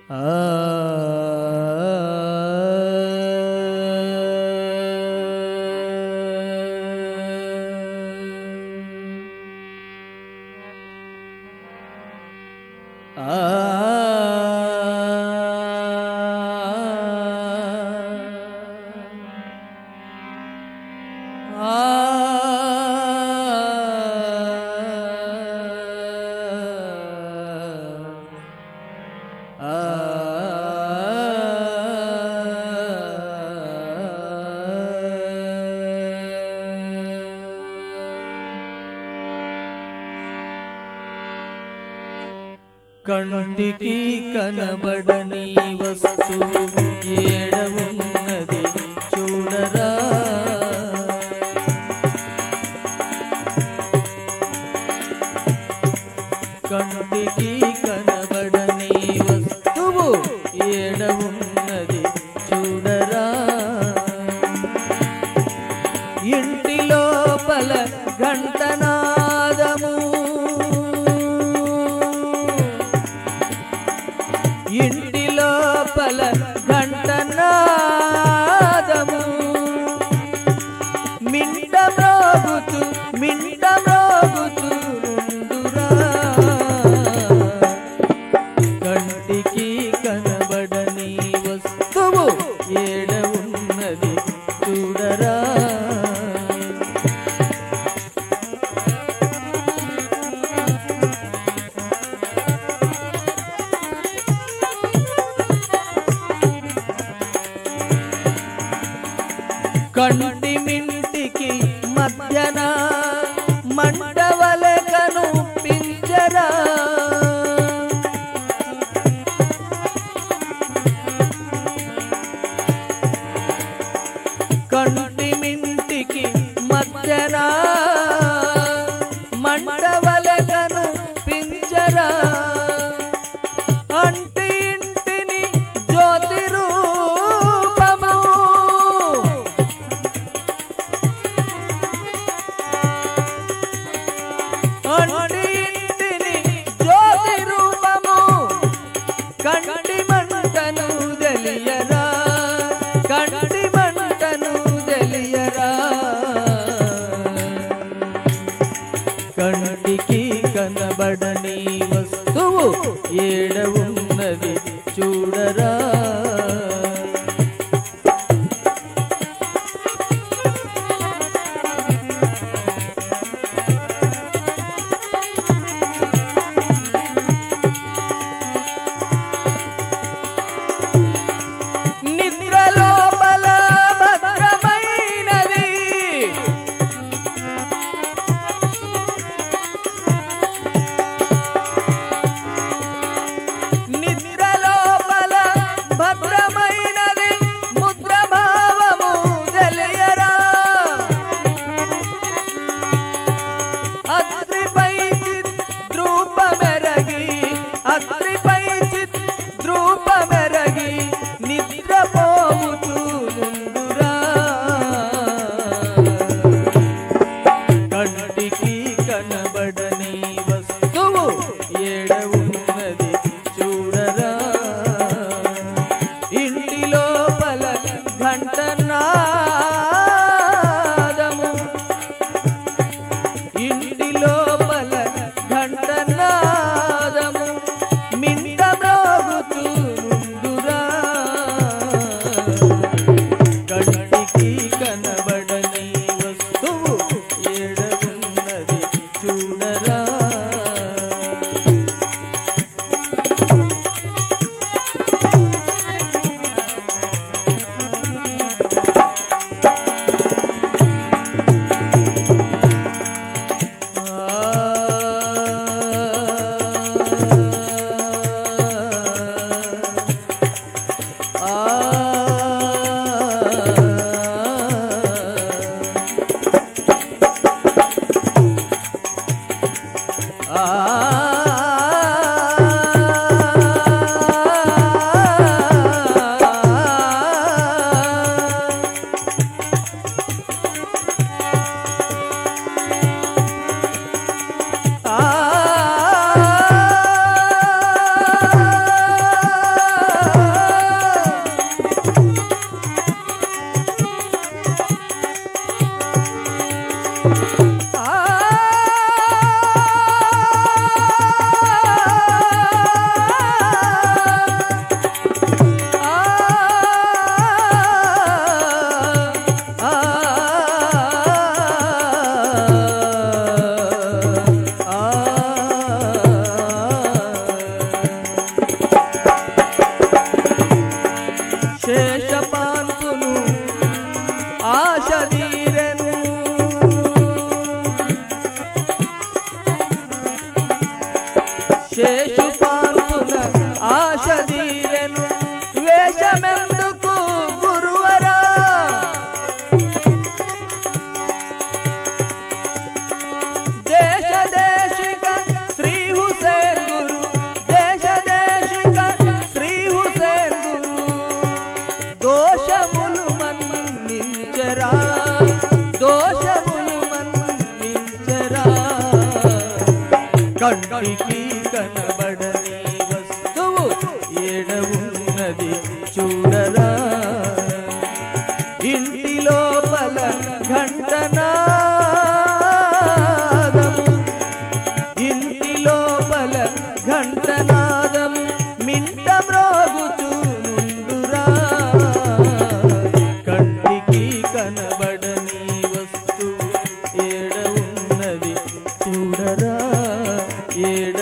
కంటికి కనబడని వస్తువు ఏడవున్నది చూడరా కంటికి కనబడని వస్తువు ఏడవున్నది చూడరా ఇంటి లోపల ఘంటనాదము ఇంటి లోపల ఘంటనాదము మింట మ్రోగుతూ మింట మ్రోగుతూ ఉండురా కంటికి కనబడని వస్తువు ఏడ ఉన్నది చూడరా కంటి మింటికి మధ్యన మండవలకను పింజరా కంటి మింటికి మధ్యన మండవలకను పింజరా అంటి ఇంటిని జ్యోతి రూపము అంటి ఇంటిని జ్యోతి రూపము కంటి మంటను తెలియరా కంటి మంటను తెలియరా కంటికి కనబడని వస్తువు ఏడ ఉన్నది చూడరా నిద్ర లోపల భద్రమైనది నిద్ర లోపల భద్రమైనది ముద్ర భావము తెలియరా అత్రిపై ద్రూపమెరగి అత్రిపై ద్రూపమెరగి నిద్రపోవుతూ నుండురా కంటికి కనబడని వస్తువు ఏడ ఉన్నది చూడరా ఇంటి లోపల ఘంటనాదము ఇంటి లోపల ఘంటనాదము మింట మ్రోగుతుండురా కంటికి కనబడని వస్తువు ఏడ ఉన్నది చూడరా ఆ శేషు పాల్పున ఆశ తీరెను వేషమెందుకు గురువరా దేశ దేశిక శ్రీ హుసేన్ గురు దేశ దేశిక శ్రీ హుసేన్ గురు దోషములు మన్నించరా దోషములు మన్నించరా కంటికి కనబడని వస్తువు ఏడ ఉన్నది చూడరా ఇంటి లోపల ఘంటనాదము ఇంటి లోపల ఘంటనాదం మింట మ్రోగుచునుండురా కంటికి కనబడని వస్తువు ఏడ ఉన్నది చూడరా ఏడ